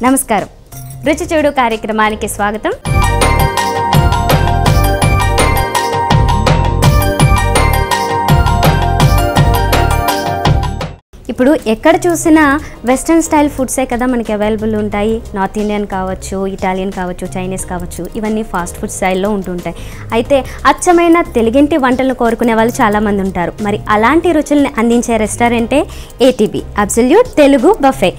నమస్కారం రుచి చూడు కార్యక్రమానికి స్వాగతం ఇప్పుడు ఎక్కడ చూసినా వెస్ట్రన్ స్టైల్ ఫుడ్సే కదా మనకి అవైలబుల్ ఉంటాయి నార్త్ ఇండియన్ కావచ్చు ఇటాలియన్ కావచ్చు చైనీస్ కావచ్చు ఇవన్నీ ఫాస్ట్ ఫుడ్ స్టైల్లో ఉంటుంటాయి అయితే అచ్చమైన తెలుగింటి వంటలను కోరుకునే వాళ్ళు చాలామంది ఉంటారు మరి అలాంటి రుచుల్ని అందించే రెస్టారెంటే ATB absolute Telugu buffet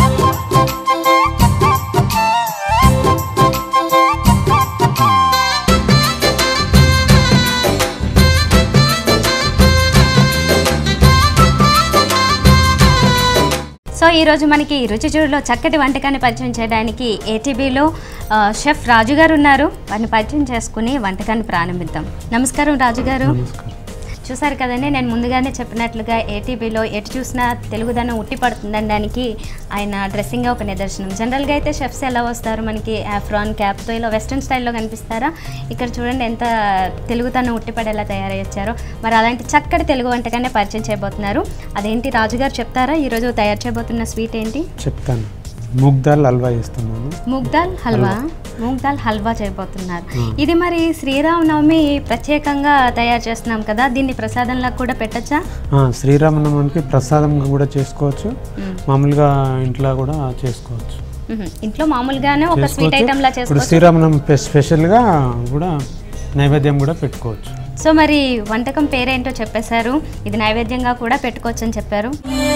so ఈరోజు మనకి రుచి చూడులో చక్కటి వంటకాన్ని పరిచయం చేయడానికి ఏటీబీలో ఆ, షెఫ్ రాజు గారు ఉన్నారు వారిని పరిచయం చేసుకుని వంటకాన్ని ప్రారంభిద్దాం నమస్కారం రాజు గారు నమస్కారం చూసారు కదండి నేను ముందుగానే చెప్పినట్లుగా ఏటీబీలో ఎటు చూసినా తెలుగుదనం ఉట్టి పడుతుందనడానికి ఆయన డ్రెస్సింగ్ ఒక నిదర్శనం జనరల్గా అయితే షెఫ్స్ ఎలా వస్తారు మనకి ఆఫ్రాన్ క్యాప్తో ఇలా వెస్ట్రన్ స్టైల్లో కనిపిస్తారా ఇక్కడ చూడండి ఎంత తెలుగుతనం ఉట్టిపడేలా తయారై వచ్చారో మరి అలాంటి చక్కటి తెలుగు వంటకాన్ని పరిచయం చేయబోతున్నారు అదేంటి రాజుగారు చెప్తారా ఈరోజు తయారు చేయబోతున్న స్వీట్ ఏంటి చెప్తాను మూగ్ దాల్ హల్వా చేస్తున్నాను మూగ్ దాల్ హల్వా మూగ్ దాల్ హల్వా చేయబోతున్నారు ఇది మరి శ్రీరామనవమి ప్రత్యేకంగా తయారు చేస్తున్నాం కదా దీన్ని ప్రసాదంలా కూడా పెట్టచ్చా ఆ, శ్రీరామనవమికి ప్రసాదంగా కూడా చేసుకోవచ్చు మామూలుగా ఇంట్లో కూడా చేసుకోవచ్చు ఇంట్లో మామూలుగానే ఒక స్వీట్ ఐటమ్ లా ఇప్పుడు చేసుకోవచ్చు శ్రీరామనవమి స్పె- స్పెషల్గా కూడా నైవేద్యం కూడా పెట్టుకోవచ్చు సో మరి వంటకం పేరేంటో చెప్పేశారు ఇది నైవేద్యంగా కూడా పెట్టుకోవచ్చు అని చెప్పారు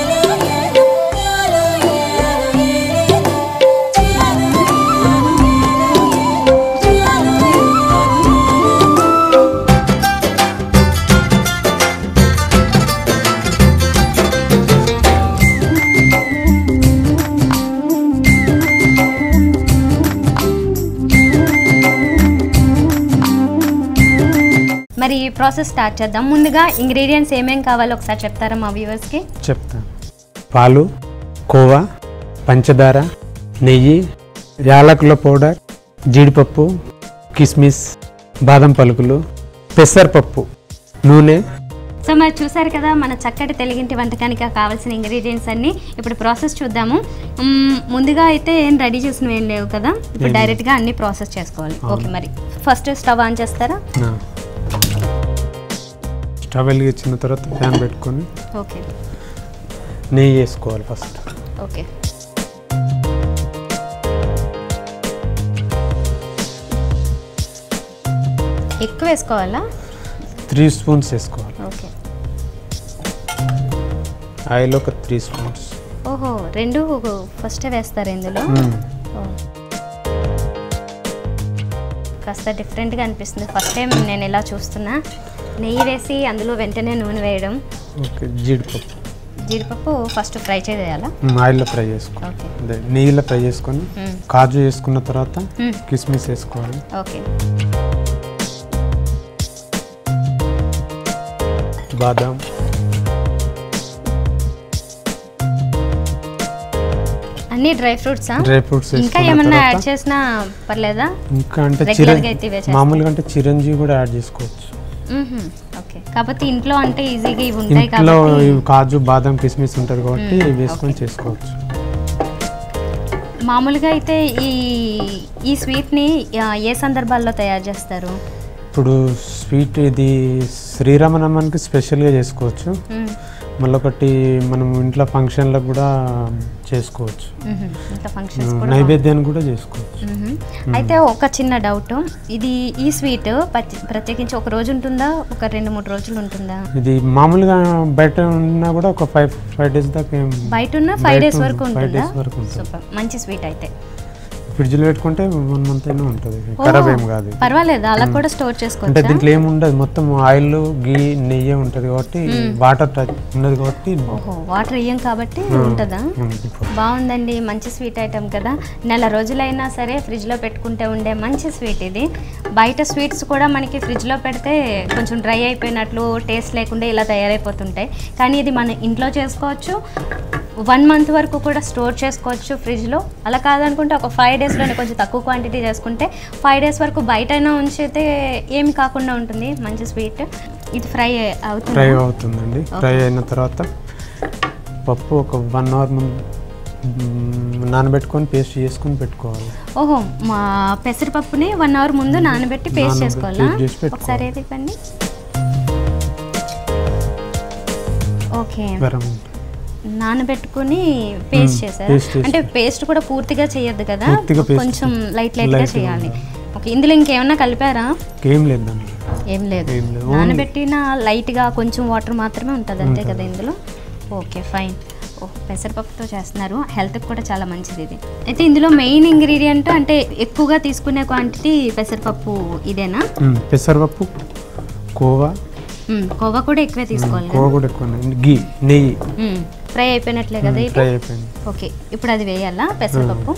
మరి ఈ ప్రాసెస్ స్టార్ట్ చేద్దాం ముందుగా ఇంగ్రీడియంట్స్ ఏమేం కావాలో ఒకసారి చెప్తారా మా వ్యూవర్స్కి చెప్తాను పాలు కోవా పంచదార నెయ్యి యాలకుల పౌడర్ జీడిపప్పు కిస్మిస్ బాదం పలుకులు పెసరపప్పు నూనె సో మరి చూసారు కదా మన చక్కటి తెలుగింటి వంటకానికి కావాల్సిన ఇంగ్రీడియంట్స్ అన్ని ఇప్పుడు ప్రాసెస్ చూద్దాము మ్మ్, ముందుగా అయితే ఏం రెడీ చేసినవి ఏం లేవు కదా ఇప్పుడు డైరెక్ట్గా అన్ని ప్రాసెస్ చేసుకోవాలి ఓకే మరి ఫస్ట్ స్టవ్ ఆన్ చేస్తారా ఆ. స్టవ్ వెలిగించిన తర్వాత ఫ్యాన్ పెట్టుకొని ఓకే నెయ్యి వేసుకోవాలి ఫస్ట్ ఓకే ఎక్కువ వేసుకోవాలా త్రీ స్పూన్స్ వేసుకోవాలి ఓకే ఆయిల్ ఒక త్రీ స్పూన్స్ ఓహో రెండు ఫస్టే వేస్తారు ఇందులో ఓ. కాస్త డిఫరెంట్గా అనిపిస్తుంది ఫస్ట్ టైం నేను ఇలా చూస్తున్నా నెయ్యి వేసి అందులో వెంటనే నూనె వేయడం ఓకే జీడిపప్పు జీడిపప్పు ఫస్ట్ ఫ్రై చేయాలా మ్, ఆయిల్లో ఫ్రై చేసుకోవాలి ఓకే అదే నెయ్యిలో ఫ్రై చేసుకొని మ్, కాజు వేసుకున్న తర్వాత మ్, కిస్మిస్ వేసుకోవాలి ఓకే బాదాం అన్ని డ్రై ఫ్రూట్సా డ్రై ఫ్రూట్స్ ఇంకా వేసుకున్న ఏమన్నా యాడ్ తర్వాత చేసినా పర్లేదా ఇంకా అంటే Regular చిరం గా అయితే ఇవే చేస్తాం. మామూలుగా అంటే చిరంజీవి కూడా యాడ్ చేసుకోవచ్చు మ్మ్హ్మ్. ఓకే కాకపోతే ఇంట్లో అంటే ఈజీగా ఇవి ఉంటాయి ఇంట్లో కాబట్టి ఇవి కాజు బాదం కిస్మిస్ ఉంటుంది కాబట్టి ఇవి వేసుకొని చేసుకోవచ్చు మామూలుగా అయితే ఈ ఈ స్వీట్ని ఆ, ఏ సందర్భాల్లో తయారు చేస్తారు ఇప్పుడు స్వీట్ ఇది శ్రీరామనవమికి స్పెషల్గా చేసుకోవచ్చు మ్మ్. మళ్ళీ ఒకటి మనం ఇంట్లో ఫంక్షన్లకు కూడా చేసుకోవచ్చు మ్మ్హ్మ్. ఇంకా ఫంక్షన్స్ కూడా నైవేద్యాన్ని కూడా చేసుకోవచ్చు మ్మ్హ్మ్. అయితే ఒక చిన్న డౌట్ ఇది ఈ స్వీట్ ప్రత్యే- ప్రత్యేకించి ఒక రోజు ఉంటుందా ఒక రెండు మూడు రోజులు ఉంటుందా ఇది మామూలుగా బయట ఉన్నా కూడా ఒక ఫైవ్ ఫైవ్ డేస్ దాకా ఏం బయట ఉన్న ఫైవ్ బయట డేస్ ఉంది. వరకు Five ఉంటుందా days వరకు ఉంటుంది. సూపర్ మంచి స్వీట్ అయితే ఫ్రిడ్జ్లో పెట్టుకుంటే వన్ మంత్ అయినా ఉంటుంది ఖరాబ్ ఏం కాదు ఇది. పర్వాలేదు అలా కూడా స్టోర్ అంటే చేసుకోవచ్చా దీంట్లో ఏమి ఉండదు మొత్తం ఆయిల్ గీ నెయ్యి ఉంటుంది కాబట్టి వాటర్ టచ్ ఉన్నది కాబట్టి ఓహో వాటర్ ఇయ్యం కాబట్టి ఉంటుందా ఉంది. బాగుందండి మంచి స్వీట్ ఐటమ్ కదా నెల రోజులైనా సరే ఫ్రిడ్జ్లో పెట్టుకుంటే ఉండే మంచి స్వీట్ ఇది బయట స్వీట్స్ కూడా మనకి ఫ్రిడ్జ్లో పెడితే కొంచెం డ్రై అయిపోయినట్లు టేస్ట్ లేకుండా ఇలా తయారైపోతుంటాయి కానీ ఇది మన ఇంట్లో చేసుకోవచ్చు వన్ మంత్ వరకు కూడా స్టోర్ చేసుకోవచ్చు ఫ్రిడ్జ్లో అలా కాదనుకుంటే ఒక ఫైవ్ డేస్లోనే కొంచెం తక్కువ క్వాంటిటీ చేసుకుంటే ఫైవ్ డేస్ వరకు బయటైనా ఉంచితే ఏమి కాకుండా ఉంటుంది మంచి స్వీట్ ఇది ఫ్రై అవుతుంది ఫ్రై అవుతుందండి ఫ్రై అయిన తర్వాత పప్పు ఒక వన్ అవర్ ముందు మ్, నానబెట్టుకొని పేస్ట్ చేసుకొని పెట్టుకోవాలి ఓహో మా పెసరపప్పుని వన్ అవర్ ముందు నానబెట్టి పేస్ట్ నానబెట్టి చేసుకోవాలా paste చేసి పెట్టుకోవాలి. ఒకసారి ఏది ఇవ్వండి ఓకే గరం నానబెట్టుకుని పేస్ట్ మ్మ్, చేశారు paste చేసి. అంటే పేస్ట్ కూడా పూర్తిగా చేయొద్దు కదా పూర్తిగా paste కొంచెం చేయాలి. లైట్ లైట్ గా Light గా చేయాలి ఓకే ఇందులో ఇంకేమన్నా కలిపారా ఏం లేదు దాంట్లో ఏం లేదు ఏం లేదు. నానబెట్టిన లైట్ గా కొంచెం వాటర్ మాత్రమే ఉంటుంది అంతే కదా ఇందులో ఓకే ఫైన్ ఓ పెసరపప్పుతో చేస్తున్నారు హెల్త్కి కూడా చాలా మంచిది ఇది అయితే ఇందులో మెయిన్ ఇంగ్రీడియంట్ అంటే ఎక్కువగా తీసుకునే క్వాంటిటీ పెసరపప్పు ఇదేనా మ్, పెసరపప్పు కోవా మ్మ్, కోవా కూడా ఎక్కువే తీసుకోవాలి కోవా కూడా ఎక్కువ గీ నెయ్యి మ్మ్, ఫ్రై అయిపోయినట్లే కదా ఇది ఫ్రై అయిపోయింది ఓకే ఇప్పుడు అది వేయాలా పెసరపప్పు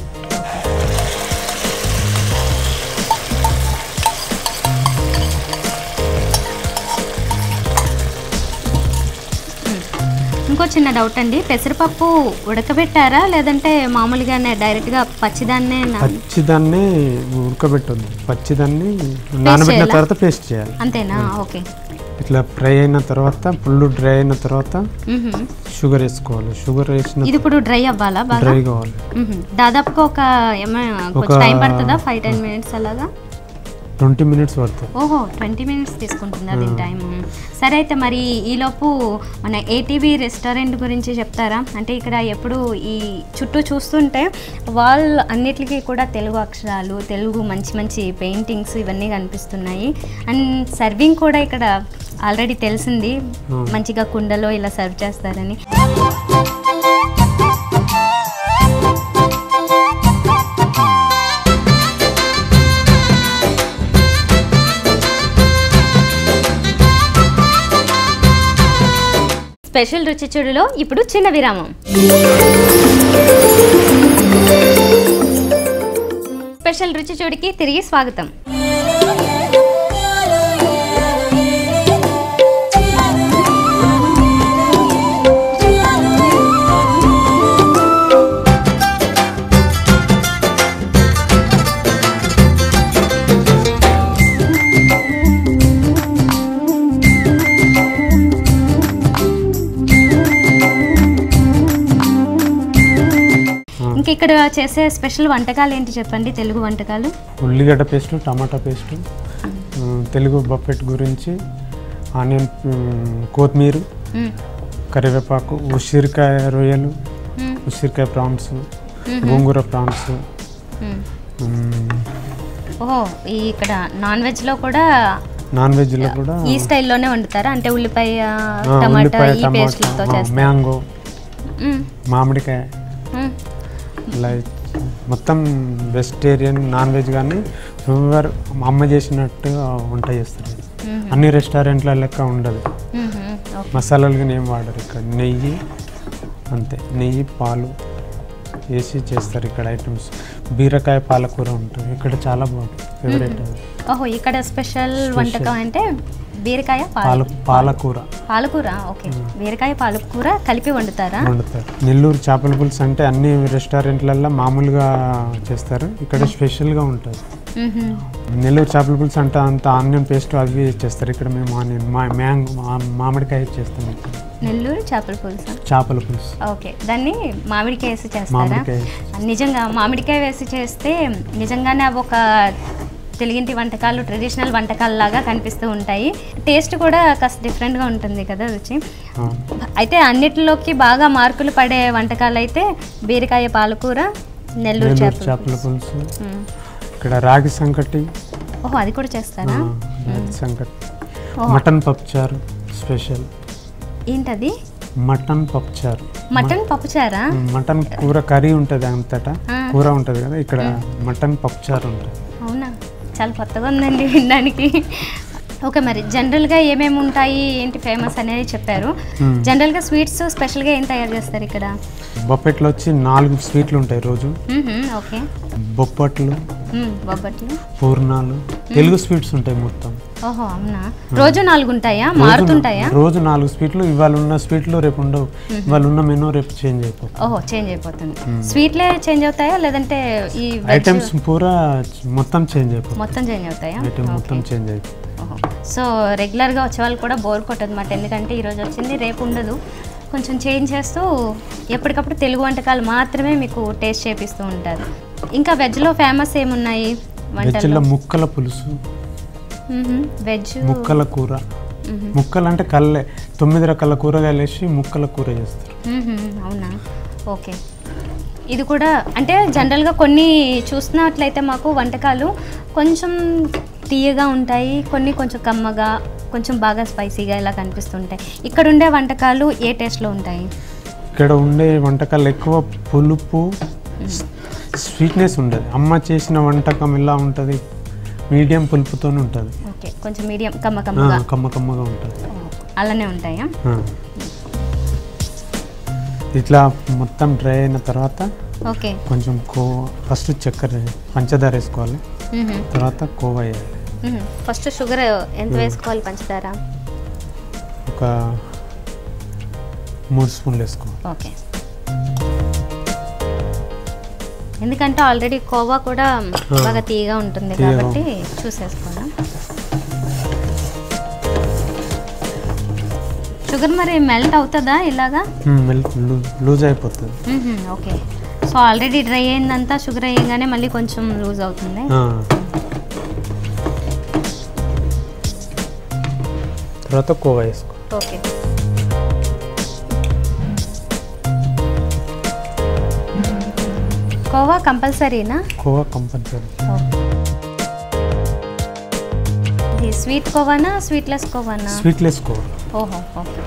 మ్మ్. ఇంకో చిన్న డౌట్ అండి పెసరపప్పు ఉడకబెట్టారా లేదంటే మామూలుగానే డైరెక్ట్గా పచ్చిదాన్నే నా- పచ్చిదాన్ని ఉడకబెట్టొద్దు పచ్చిదాన్ని నానబెట్టిన చేయాలా? తర్వాత పేస్ట్ చేయాలి అంతేనా ఓకే ఇట్లా ఫ్రై అయిన తర్వాత ఫుల్ డ్రై అయిన తర్వాత మ్మ్హ. షుగర్ వేసుకోవాలి షుగర్ వేసిన ఇది ఇప్పుడు డ్రై అవ్వాలా బాగా డ్రై కావాలి మ్మ్హ. దాదాపుగా ఒక ఏమైనా కొంచెం ఒక- టైం పడుతుందా ఫైవ్ టెన్ మినిట్స్ అలాగా ట్వంటీ మినిట్స్ పడుతుంది ఓహో ట్వంటీ మినిట్స్ తీసుకుంటుందా దీని టైం సరే అయితే మరి ఈలోపు మన ఏటీవీ రెస్టారెంట్ గురించి చెప్తారా అంటే ఇక్కడ ఎప్పుడు ఈ చుట్టూ చూస్తుంటే వాల్ అన్నిటికీ కూడా తెలుగు అక్షరాలు తెలుగు మంచి మంచి పెయింటింగ్స్ ఇవన్నీ కనిపిస్తున్నాయి అండ్ సర్వింగ్ కూడా ఇక్కడ ఆల్రెడీ తెలిసింది Hmm. మంచిగా కుండలో ఇలా సర్వ్ చేస్తారని స్పెషల్ రుచి చూడులో ఇప్పుడు చిన్న విరామం స్పెషల్ రుచి చూడికి తిరిగి స్వాగతం ఇంక ఇక్కడ చేసే స్పెషల్ వంటకాలు ఏంటి చెప్పండి తెలుగు వంటకాలు ఉల్లిగడ్డ paste tomato paste Telugu buffet గురించి ఆనియన్ మ్, కొత్తిమీర మ్మ్. కరివేపాకు ఉసిరికాయ రొయ్యలు మ్మ్. ఉసిరికాయ ప్రాన్స్ గోంగూర ప్రాన్స్ మ్మ్. మ్, ఓహో ఈ ఇక్కడ నాన్ వెజ్ లో కూడా నాన్ వెజ్లో కూడా ఈ స్టైల్లోనే వండుతారా అంటే ఉల్లిపాయ ఆ, టమాటా ఉల్లిపాయ ఈ పేస్ట్లతో టమాటా చేస్తారు మ్యాంగో మ్మ్. మామిడికాయ మ్మ్. లైక్ మొత్తం వెజిటేరియన్ నాన్ వెజ్ కానీ ఫీవర్ మా అమ్మ చేసినట్టు వంట చేస్తారు మ్మ్. అన్ని రెస్టారెంట్ల లెక్క ఉండదు మ్మ్. ఓకే మసాలాలు కానీ ఏం వాడరు ఇక్కడ నెయ్యి అంతే నెయ్యి పాలు వేసి చేస్తారు ఇక్కడ ఐటమ్స్ బీరకాయ పాలకూర ఉంటుంది ఇక్కడ చాలా బాగుంటుంది ఫేవరెట్ అది ఓహో ఇక్కడ స్పెషల్ వంటకం అంటే బీరకాయ పాల పాలు పాలకూర పాలకూర ఓకే బీరకాయ పాలకూర కలిపి వండుతారా వండుతారు నెల్లూరు చేపల పులుసు అంటే అన్ని రెస్టారెంట్లలో మామూలుగా చేస్తారు ఇక్కడ స్పెషల్గా ఉంటుంది మ్మ్. నెల్లూరు చేపల పులుసు అంటే అంత ఆనియన్ పేస్ట్ అవి చేస్తారు ఇక్కడ మేము ఆనియన్ మా మ్యాంగో మా- మామిడికాయ చేస్తాం ఇక్కడ నెల్లూరు చేపల పులుసు చేపల పులుసు ఓకే దాన్ని మామిడికాయ వేసి చేస్తారా మామిడికాయ నిజంగా మామిడికాయ వేసి చేస్తే నిజంగానే అవి ఒక తెలుగింటి వంటకాలు ట్రెడిషనల్ వంటకాలు లాగా కనిపిస్తూ ఉంటాయి టేస్ట్ కూడా కాస్త డిఫరెంట్గా ఉంటుంది కదా రుచి ఆ, అయితే అన్నిటిలోకి బాగా మార్కులు పడే వంటకాలు అయితే బీరకాయ పాలకూర నెల్లూరు నెల్లూరు చేపల చేపల పులుసు మ్మ్. ఇక్కడ రాగి సంకటి ఓహో అది కూడా చేస్తారా ఆ, రాగి సంకటి ఓహో. మటన్ పప్పుచారు స్పెషల్ ఏంటది మటన్ పప్పుచారు మటన్ పప్పుచారా మటన్ కూర కర్రీ ఉంటుంది అంతటా ఆ. కూర ఉంటుంది కదా ఇక్కడ మటన్ పప్పుచారు ఉంటుంది అవునా చాలా కొత్తగా ఉందండి వినడానికి ఓకే మరి జనరల్గా ఏమేమి ఉంటాయి ఏంటి ఫేమస్ అనేది చెప్పారు మ్మ్. జనరల్గా స్వీట్స్ స్పెషల్గా ఏం తయారు చేస్తారు ఇక్కడ బొప్పెట్లో వచ్చి నాలుగు స్వీట్లు ఉంటాయి రోజు మ్మ్హ్మ్, ఓకే బొప్పట్లు మ్మ్, బొబ్బట్లు పూర్ణాలు తెలుగు స్వీట్స్ ఉంటాయి మొత్తం ఓహో అవునా రోజు నాలుగు ఉంటాయా రోజు- మారుతుంటాయా రోజు నాలుగు స్వీట్లు ఇవాళ ఉన్న స్వీట్లు రేపు ఉండవు ఇవాళ ఉన్న మెనూ రేపు చేంజ్ అయిపోతుంది ఓహో చేంజ్ అయిపోతుంది స్వీట్లే చేంజ్ అవుతాయా లేదంటే ఈ వెజ్ ఐటమ్స్ పూరా మొత్తం చేంజ్ అయిపోతుంది మొత్తం చేంజ్ అవుతాయా ఐటమ్ మొత్తం చేంజ్ అయిపోతుంది ఓహో. సో రెగ్యులర్గా వచ్చే వాళ్ళు కూడా బోర్ కొట్టదు అనమాట ఎందుకంటే ఈరోజు వచ్చింది రేపు ఉండదు కొంచెం చేంజ్ చేస్తూ ఎప్పటికప్పుడు తెలుగు వంటకాలు మాత్రమే మీకు టేస్ట్ చేపిస్తూ ఉంటారు ఇంకా వెజ్లో ఫేమస్ ఏమున్నాయి వెజ్లో వంటల్లో ముక్కల పులుసు మ్మ్. వెజ్ ముక్కల కూర మ్మ్. ముక్కలు అంటే కల్లే తొమ్మిది రకాల కూరగాయలు వేసి ముక్కల కూర చేస్తారు మ్మ్. అవునా ఓకే ఇది కూడా అంటే జనరల్గా కొన్ని చూసినట్లయితే మాకు వంటకాలు కొంచెం తీయగా ఉంటాయి కొన్ని కొంచెం కమ్మగా కొంచెం బాగా స్పైసీగా ఇలా కనిపిస్తుంటాయి ఇక్కడ ఉండే వంటకాలు ఏ టేస్ట్లో ఉంటాయి ఇక్కడ ఉండే వంటకాలు ఎక్కువ పులుపు స్వీట్నెస్ ఉండదు అమ్మ చేసిన వంటకం ఎలా ఉంటుంది మీడియం పులుపుతోనే ఉంటుంది ఓకే కొంచెం మీడియం కమ్మ కమ్మగా కమ్మ కమ్మగా ఉంటుంది అలానే ఉంటాయా ఆ. ఇట్లా మొత్తం డ్రై అయిన తర్వాత ఓకే కొంచెం కో ఫస్ట్ చక్కెర పంచదార వేసుకోవాలి మ్మ్. తర్వాత కోవా వేయాలి మ్మ్. ఫస్ట్ షుగర్ ఎంత వేసుకోవాలి పంచదార ఒక మూడు స్పూన్లు వేసుకోవాలి ఓకే ఎందుకంటే ఆల్రెడీ కోవా కూడా బాగా తీయగా ఉంటుంది తీయగా కాబట్టి చూసేసుకున్నాం షుగర్ మరి మెల్ట్ అవుతుందా ఇలాగా మ్మ్, మెల్ట్ లూ- లూజ్ అయిపోతుంది మ్మ్హ్మ్, ఓకే సో ఆల్రెడీ డ్రై అయిందంతా షుగర్ అయ్యగానే మళ్ళీ కొంచెం లూజ్ అవుతుంది ఆ. తర్వాత కోవా వేసుకో ఓకే కోవా కంపల్సరీనా కోవా కంపల్సరీ ఇది స్వీట్ కోవానా స్వీట్లెస్ కోవానా స్వీట్లెస్ కోవా ఓహో ఓకే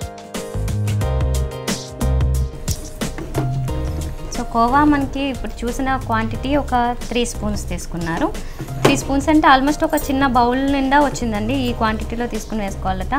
సో కోవా మనకి ఇప్పుడు చూసిన క్వాంటిటీ ఒక త్రీ స్పూన్స్ తీసుకున్నారు త్రీ స్పూన్స్ అంటే ఆల్మోస్ట్ ఒక చిన్న బౌల్ నిండా వచ్చిందండి ఈ క్వాంటిటీలో తీసుకుని వేసుకోవాలట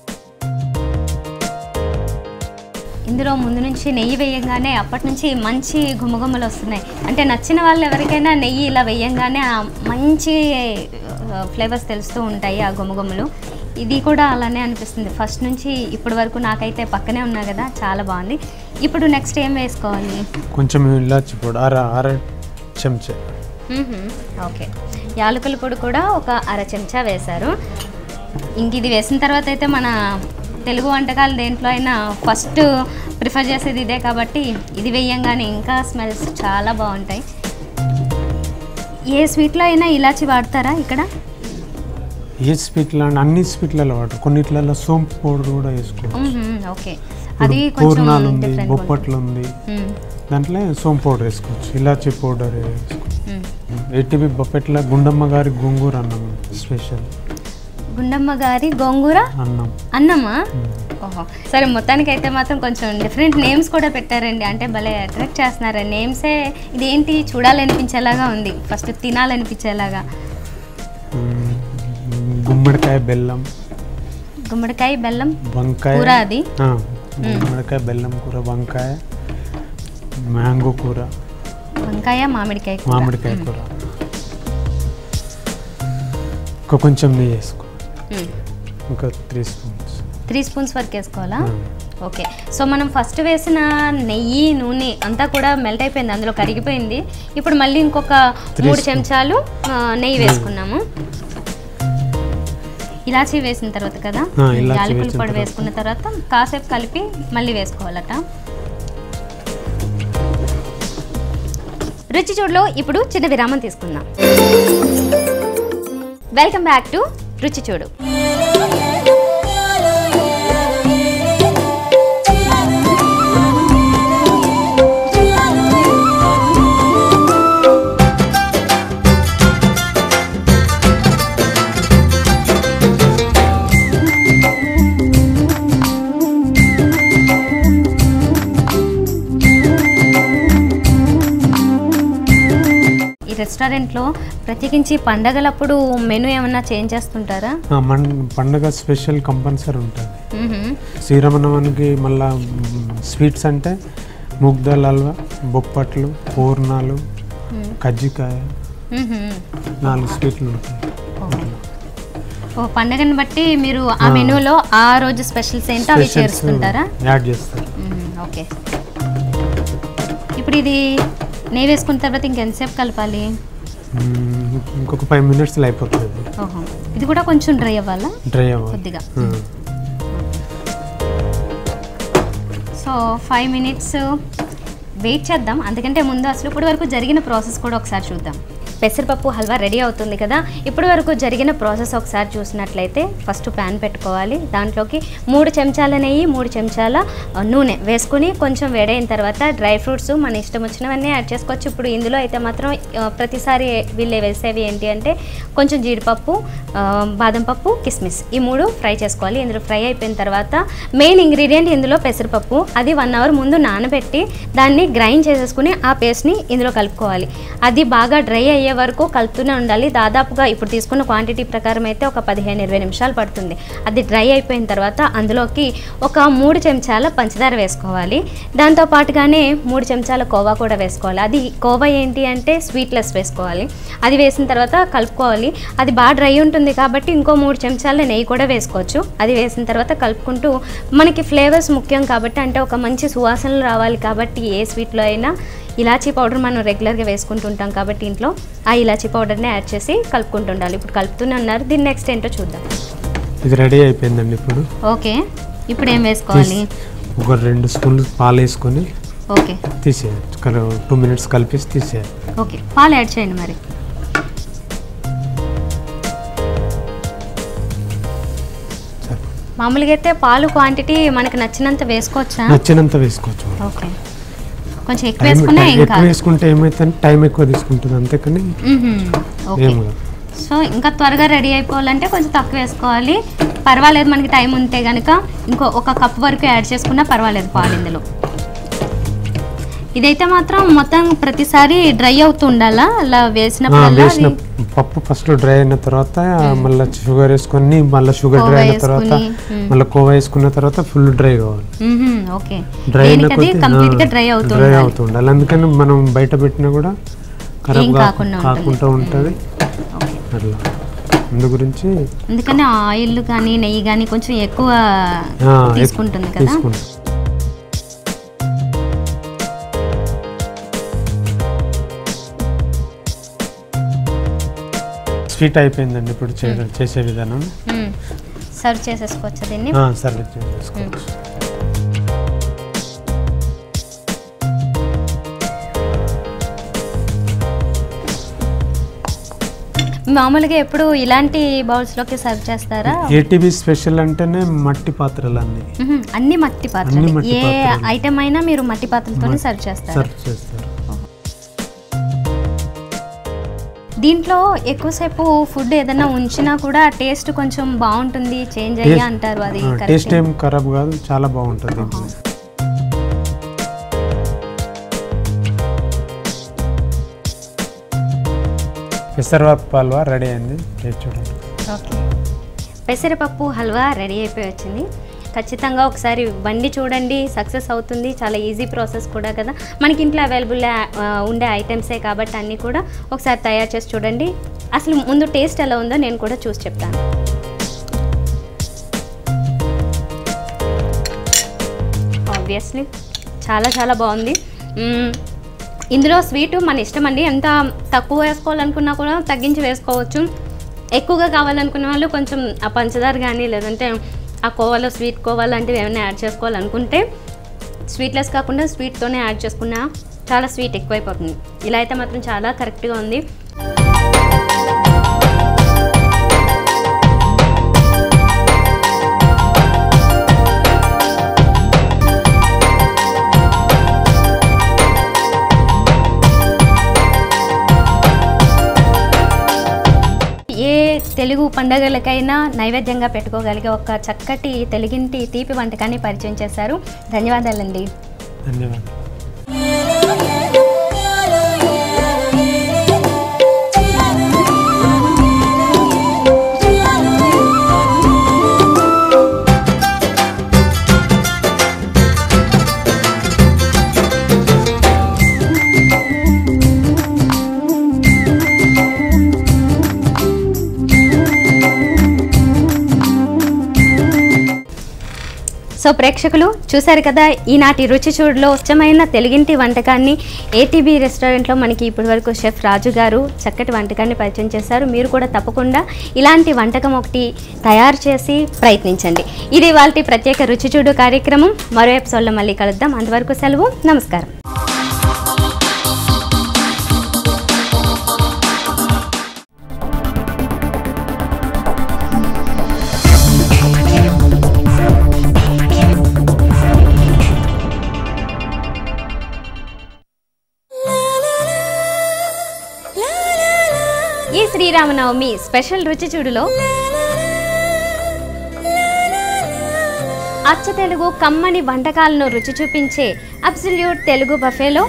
ఇందులో ముందు నుంచి నెయ్యి వేయంగానే అప్పటి నుంచి మంచి గుమగుమలు వస్తున్నాయి అంటే నచ్చిన వాళ్ళు ఎవరికైనా నెయ్యి ఇలా వేయంగానే ఆ మంచి ఫ్లేవర్స్ తెలుస్తూ ఉంటాయి ఆ గుమగుమలు ఇది కూడా అలానే అనిపిస్తుంది ఫస్ట్ నుంచి ఇప్పటి వరకు నాకైతే పక్కనే ఉన్నా కదా చాలా బాగుంది ఇప్పుడు నెక్స్ట్ ఏం వేసుకోవాలి కొంచెం ఇలాచి పొడి అర అర చెంచా మ్మ్హ్మ్. ఓకే యాలకుల పొడి కూడా ఒక అర చెంచా వేశారు ఇంక ఇది వేసిన తర్వాత అయితే మన తెలుగు వంటకాలు దేంట్లో అయినా ఫస్ట్ ప్రిఫర్ చేసేది ఇదే కాబట్టి ఇది వేయంగానే ఇంకా స్మెల్స్ చాలా బాగుంటాయి ఏ స్వీట్లో అయినా ఇలాచి వాడతారా ఇక్కడ ఏ స్వీట్లో అన్ని స్వీట్లలో వాడరు కొన్నిట్లలో సోంపు పౌడర్ కూడా వేసుకోవచ్చు మ్మ్హ్మ్. ఓకే ఇప్పుడు అది కొంచెం పూర్ణాలు ఉంది different గా బొప్పట్లు ఉంది మ్మ్. దాంట్లో సోంపు పౌడర్ వేసుకోవచ్చు ఇలాచి పౌడర్ వేసుకోవచ్చు మ్మ్. ఏటీవీ బొప్పెట్ల గుండమ్మ గారి గోంగూర అన్నం స్పెషల్ గుండమ్మ గారి గోంగూర అన్నం అన్నమా మ్మ్. ఓహో సరే మొత్తానికి అయితే మాత్రం కొంచెం డిఫరెంట్ నేమ్స్ కూడా పెట్టారండి అంటే భలే అట్రాక్ట్ చేస్తున్నారు నేమ్సే ఇదేంటి చూడాలనిపించేలాగా ఉంది ఫస్ట్ తినాలనిపించేలాగా మ్మ్. గుమ్మడికాయ బెల్లం గుమ్మడికాయ బెల్లం వంకాయ కూర అది ఆ, గుమ్మడికాయ బెల్లం కూర వంకాయ మ్యాంగో కూర వంకాయ మామిడికాయ కూర. మామిడికాయ కూర ఇంకా కొంచెం నెయ్యి వేసుకో మ్మ్. ఇంకా త్రీ స్పూన్స్ త్రీ స్పూన్స్ వరకు వేసుకోవాలా ఓకే సో మనం ఫస్ట్ వేసిన నెయ్యి నూనె అంతా కూడా మెల్ట్ అయిపోయింది అందులో కరిగిపోయింది ఇప్పుడు మళ్ళీ ఇంకొక Three మూడు spoon. చెంచాలు ఆ, నెయ్యి వేసుకున్నాము ఇలాచీ వేసిన తర్వాత కదా ఆ, ఇలాచీ యాలకుల వేసిన పొడి తర్వాత. వేసుకున్న తర్వాత కాసేపు కలిపి మళ్ళీ వేసుకోవాలట రుచి చూడలో ఇప్పుడు చిన్న విరామం తీసుకుందాం వెల్కమ్ బ్యాక్ టు రుచి చూడు ఈ రెస్టారెంట్లో ప్రత్యేకించి పండగలప్పుడు మెనూ ఏమన్నా చేంజ్ చేస్తుంటారా ఆ, మన పండగ స్పెషల్ కంపల్సరీ ఉంటుంది మ్మ్హమ్. శ్రీరమణవానికి మళ్ళా మ్, స్వీట్స్ అంటే ముగ్దాల్ హల్వా బొప్పట్లు పూర్ణాలు మ్మ్. కజ్జికాయ మ్మ్హమ్. నాలుగు స్వీట్లు ఉంటాయి ఓహో. ఓ పండగని బట్టి మీరు ఆ మెనూలో ఆ రోజు స్పెషల్స్ ఏంటో అవి స్పెషల్స్ చేరుస్తుంటారా యాడ్ చేస్తారు మ్మ్. ఓకే ఇప్పుడు ఇది నెయ్యి వేసుకున్న తర్వాత ఇంకెంతసేపు కలపాలి మ్, ఇంకొక ఫైవ్ మినిట్స్లో అయిపోతుంది ఓహో ఇది కూడా కొంచెం డ్రై అవ్వాలా డ్రై అవ్వాలి కొద్దిగా ఆ. సో ఫైవ్ మినిట్స్ వెయిట్ చేద్దాం అందుకంటే ముందు అసలు ఇప్పటి వరకు జరిగిన ప్రాసెస్ కూడా ఒకసారి చూద్దాం పెసరపప్పు హల్వా రెడీ అవుతుంది కదా ఇప్పటి వరకు జరిగిన ప్రాసెస్ ఒకసారి చూసినట్లయితే ఫస్ట్ ప్యాన్ పెట్టుకోవాలి దాంట్లోకి మూడు చెంచాల నెయ్యి మూడు చెంచాల ఆ, నూనె వేసుకుని కొంచెం వేడైన తర్వాత డ్రై ఫ్రూట్స్ మన ఇష్టం వచ్చినవన్నీ యాడ్ చేసుకోవచ్చు ఇప్పుడు ఇందులో అయితే మాత్రం ఆ, ప్రతిసారి వీళ్ళు వేసేవి ఏంటి అంటే కొంచెం జీడిపప్పు ఆ, బాదం పప్పు కిస్మిస్ ఈ మూడు ఫ్రై చేసుకోవాలి ఇందులో ఫ్రై అయిపోయిన తర్వాత మెయిన్ ఇంగ్రీడియంట్ ఇందులో పెసరపప్పు అది వన్ అవర్ ముందు నానబెట్టి దాన్ని గ్రైండ్ చేసేసుకుని ఆ పేస్ట్ని ఇందులో కలుపుకోవాలి అది బాగా డ్రై అయ్యే వరకు కలుపుతూనే ఉండాలి దాదాపుగా ఇప్పుడు తీసుకున్న క్వాంటిటీ ప్రకారం అయితే ఒక పదిహేను ఇరవై నిమిషాలు పడుతుంది అది డ్రై అయిపోయిన తర్వాత అందులోకి ఒక మూడు చెంచాల పంచదార వేసుకోవాలి దాంతో పాటుగానే మూడు చెంచాల కోవా కూడా వేసుకోవాలి అది కోవా ఏంటి అంటే స్వీట్లెస్ వేసుకోవాలి అది వేసిన తర్వాత కలుపుకోవాలి అది బాగా డ్రై ఉంటుంది కాబట్టి ఇంకో మూడు చెంచాల నెయ్యి కూడా వేసుకోవచ్చు అది వేసిన తర్వాత కలుపుకుంటూ మనకి ఫ్లేవర్స్ ముఖ్యం కాబట్టి అంటే ఒక మంచి సువాసనలు రావాలి కాబట్టి ఏ స్వీట్లో అయినా ఇలాచీ పౌడర్ మనం రెగ్యులర్గా వేసుకుంటుంటాం కాబట్టి ఇంట్లో ఆ ఇలాచీ పౌడర్ని యాడ్ చేసి కలుపుకుంటూ ఉండాలి ఇప్పుడు కలుపుతూనే ఉన్నారు దీని నెక్స్ట్ ఏంటో చూద్దాం ఇది రెడీ అయిపోయిందండి ఇప్పుడు ఓకే ఇప్పుడు ఏం వేసుకోవాలి ఒక రెండు స్పూన్లు పాలు వేసుకొని ఓకే తీసేయాలి టూ మినిట్స్ కలిపేసి తీసేయాలి ఓకే పాలు యాడ్ చేయండి మరి సరే. మామూలుగా అయితే పాలు క్వాంటిటీ మనకు నచ్చినంత వేసుకోవచ్చా నచ్చినంత వేసుకోవచ్చు ఓకే కొంచెం ఎక్కువ టైం వేసుకున్నా టైం ఏం ఎక్కువ కాదు వేసుకుంటే ఏమైతే టైం ఎక్కువ తీసుకుంటుంది అంతేకాని మ్మ్హ్మ్. ఓకే ఏం కాదు సో ఇంకా త్వరగా రెడీ అయిపోవాలంటే కొంచెం తక్కువ వేసుకోవాలి పర్వాలేదు మనకి టైం ఉంటే కనుక ఇంకో ఒక కప్ వరకు యాడ్ చేసుకున్నా పర్వాలేదు పాలు ఇందులో ఇదైతే మాత్రం మొత్తం ప్రతిసారి డ్రై అవుతూ ఉండాలా అలా ఆ, వేసినప్పుడల్లా వేసిన అది పప్పు ఫస్ట్ డ్రై అయిన తర్వాత మళ్ళీ షుగర్ వేసుకొని మళ్ళీ షుగర్ కోవా డ్రై అయిన తర్వాత వేసుకొని, మ్. మళ్ళీ కోవా వేసుకున్న తర్వాత ఫుల్ డ్రై కావాలి మ్మ్హ్మ్. ఓకే డ్రై అయిన దేనికి అది కొద్దీ, కంప్లీట్ గా ఆ, డ్రై అవుతూ డ్రై ఉండాలి అవుతూ ఉండాలి అందుకని మనం బయట పెట్టినా కూడా ఖరాబ్ ఏం కా- కాకుండా ఉంటుంది. కాకుండా ఉంటుంది ఓకే. అట్లా అందు గురించి అందుకని ఆయిల్ కానీ నెయ్యి కానీ కొంచెం ఎక్కువ ఆ, తీసుకుంటుంది కదా తీసుకుంటాం స్వీట్ అయిపోయిందండి ఇప్పుడు చే- చేసే విధానం మ్మ్. సర్వ్ చేసేసుకోవచ్చు దీన్ని సర్వీస్ చేసుకోవచ్చు మామూలుగా ఎప్పుడు ఇలాంటి బౌల్స్ లోకి సర్వ్ చేస్తారా ఏటీవీ స్పెషల్ అంటేనే మట్టి పాత్రలు అన్ని మ్మ్. అన్ని మట్టి పాత్రలు అన్ని మట్టి ఏ పాత్రలు. ఐటమ్ అయినా మీరు మట్టి పాత్రలతోనే మట్టి- సర్వ్ చేస్తారు సర్వ్ చేస్తారు దీంట్లో ఎక్కువసేపు ఫుడ్ ఏదైనా ఉంచినా కూడా టేస్ట్ కొంచెం బాగుంటుంది చేంజ్ అయ్యా Taste- అంటారు అది టేస్ట్ correct. ఏం ఖరాబ్ కాదు చాలా బాగుంటుంది దీంట్లో పెసరపప్పు హల్వా రెడీ అయింది టేస్ట్ చూడండి ఓకే పెసరపప్పు హల్వా రెడీ అయిపోయి వచ్చింది ఖచ్చితంగా ఒకసారి వండి చూడండి సక్సెస్ అవుతుంది చాలా ఈజీ ప్రాసెస్ కూడా కదా మనకి ఇంట్లో అవైలబుల్ ఉండే ఐటమ్సే కాబట్టి అన్నీ కూడా ఒకసారి తయారు చేసి చూడండి అసలు ముందు టేస్ట్ ఎలా ఉందో నేను కూడా చూసి చెప్తాను ఆబ్వియస్లీ చాలా చాలా బాగుంది మ్మ్. ఇందులో స్వీట్ మన ఇష్టం అండి ఎంత తక్కువ వేసుకోవాలనుకున్నా కూడా తగ్గించి వేసుకోవచ్చు ఎక్కువగా కావాలనుకున్న వాళ్ళు కొంచెం ఆ పంచదార కానీ లేదంటే ఆ కోవాలో స్వీట్ కోవా లాంటివి ఏమైనా యాడ్ చేసుకోవాలనుకుంటే స్వీట్లెస్ కాకుండా స్వీట్తోనే యాడ్ చేసుకున్నా చాలా స్వీట్ ఎక్కువైపోతుంది ఇలా అయితే మాత్రం చాలా కరెక్ట్గా ఉంది ఏ తెలుగు పండగలకైనా నైవేద్యంగా పెట్టుకోగలిగే ఒక చక్కటి తెలుగింటి తీపి వంటకాన్ని పరిచయం చేశారు ధన్యవాదాలండి ధన్యవాదాలు సో సో ప్రేక్షకులు చూశారు కదా ఈనాటి రుచి చూడులో ఇష్టమైన తెలుగింటి వంటకాన్ని ఏటీబీ రెస్టారెంట్లో మనకి ఇప్పటి వరకు షెఫ్ రాజు గారు చక్కటి వంటకాన్ని పరిచయం చేశారు మీరు కూడా తప్పకుండా ఇలాంటి వంటకం ఒకటి తయారు చేసి ప్రయత్నించండి ఇది వాళ్ళ ప్రత్యేక రుచి చూడు కార్యక్రమం మరో ఎపిసోడ్లో మళ్ళీ కలుద్దాం అంతవరకు సెలవు నమస్కారం ఈ శ్రీరామనవమి స్పెషల్ రుచి చూడులో అచ్చ తెలుగు కమ్మని వంటకాలను రుచి చూపించే అబ్సల్యూట్ తెలుగు బఫేలో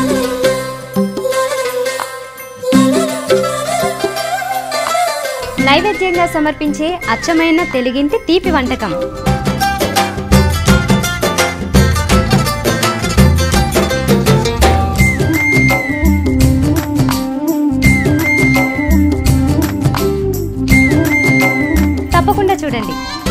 నైవేద్యంగా సమర్పించే అచ్చమైన తెలుగింటి తీపి వంటకం తప్పకుండా చూడండి